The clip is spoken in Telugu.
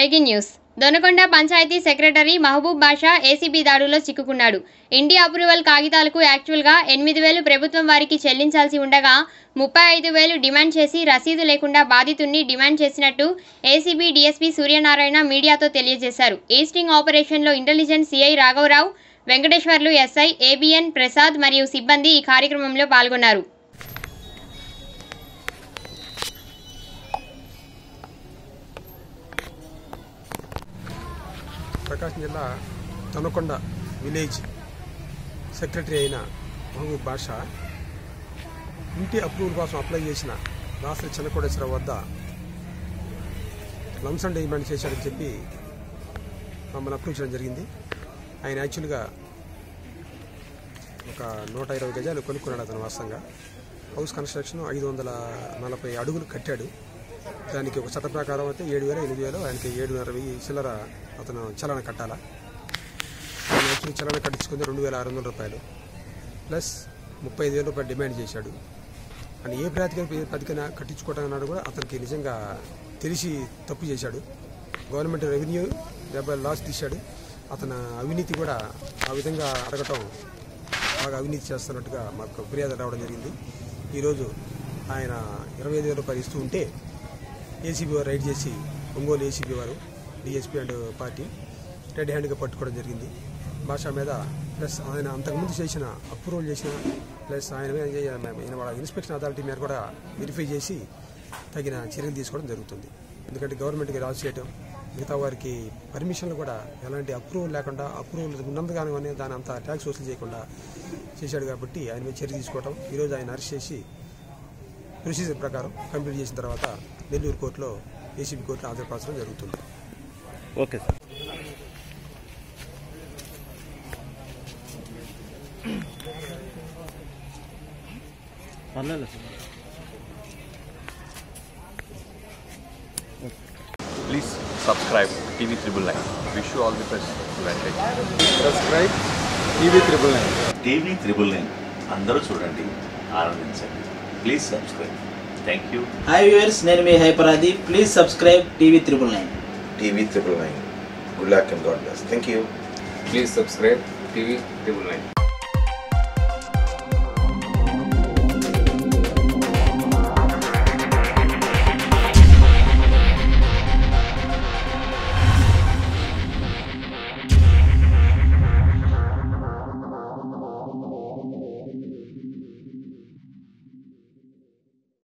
Breaking news Donakonda panchayat secretary Mahaboob Basha ACB దాడుల్లో చిక్కుకున్నాడు ఇండి అప్రూవల్ కాగితాలకు యాక్చువల్గా ఎనిమిది వేలు ప్రభుత్వం వారికి చెల్లించాల్సి ఉండగా ముప్పై ఐదు వేలు డిమాండ్ చేసి రసీదు లేకుండా బాధితుణ్ణి డిమాండ్ చేసినట్టు ఏసీబీ డీఎస్పీ సూర్యనారాయణ మీడియాతో తెలియజేశారు ఈ స్టింగ్ ఆపరేషన్లో ఇంటెలిజెన్స్ సిఐ రాఘవరావు వెంకటేశ్వర్లు ఎస్ఐ ఏబిఎన్ ప్రసాద్ మరియు సిబ్బంది ఈ కార్యక్రమంలో పాల్గొన్నారు ప్రకాశం జిల్లా తనకొండ విలేజ్ సెక్రటరీ అయిన మహబూబ్ బాషా ఇంటి అప్రూవల్ కోసం అప్లై చేసిన దాసరి చిన్నకోటేశ్వర వద్ద లంసన్ డిమాండ్ చేశాడని చెప్పి మమ్మల్ని అప్రూవ్ చేయడం జరిగింది ఆయన యాక్చువల్గా ఒక నూట ఇరవై గజాలు కొనుక్కున్నాడు అతను వాస్తవంగా హౌస్ కన్స్ట్రక్షన్ ఐదు వందల నలభై అడుగులు కట్టాడు దానికి ఒక చట్ట ప్రకారం అయితే ఏడు వేల ఎనిమిది వేలు ఆయనకి ఏడున్నర వెయ్యి చిల్లర అతను చలన కట్టాలా ఆయన యాక్చువల్లీ చలన కట్టించుకుంది రెండు వేల ఆరు వందల రూపాయలు ప్లస్ ముప్పై ఐదు వేల రూపాయలు డిమాండ్ చేశాడు అని ఏ ప్రాతిక ప్రతికన కట్టించుకోవటం అన్నాడు కూడా అతనికి నిజంగా తెలిసి తప్పు చేశాడు గవర్నమెంట్ రెవెన్యూ డెబ్బై లాస్ తీశాడు అతను అవినీతి కూడా ఆ విధంగా అడగటం బాగా అవినీతి చేస్తున్నట్టుగా మాకు ఫిర్యాదు రావడం జరిగింది ఈరోజు ఆయన ఇరవై ఐదు వేల రూపాయలు ఇస్తూ ఉంటే ఏసీబీ వారు రైడ్ చేసి ఒంగోలు ఏసీబీ వారు డిఎస్పీ అండ్ పార్టీ రెడ్ హ్యాండ్గా పట్టుకోవడం జరిగింది భాష మీద ప్లస్ ఆయన అంతకుముందు చేసిన అప్రూవల్ చేసిన ప్లస్ ఆయన మీద చే- ఆయన వాళ్ళ ఇన్స్పెక్షన్ అథారిటీ మీద కూడా వెరిఫై చేసి తగిన చర్యలు తీసుకోవడం జరుగుతుంది ఎందుకంటే గవర్నమెంట్కి రాజు చేయటం మిగతా వారికి పర్మిషన్లు కూడా ఎలాంటి అప్రూవల్ లేకుండా అప్రూవల్ ఉన్నందుగానే దాని అంత ట్యాక్స్ వసూలు చేయకుండా చేశాడు కాబట్టి ఆయన మీద చర్య తీసుకోవడం ఈరోజు ఆయన అరెస్ట్ చేసి ప్రొసీజర్ ప్రకారం కంప్లీట్ చేసిన తర్వాత నెల్లూరు కోర్టులో ఏసీబీ కోర్టులో హాజరుపరచడం జరుగుతుంది ఓకే సార్ పర్లేదు sir Please subscribe TV Triple Nine. Wish you all the best. Advantage. Subscribe TV triple nine TV triple nine అందరూ చూడండి ఆనందించండి please subscribe thank you hi viewers నేను మీ హైపరాది please subscribe TV triple nine TV triple nine. Good luck and God bless. Thank you. Please subscribe TV triple nine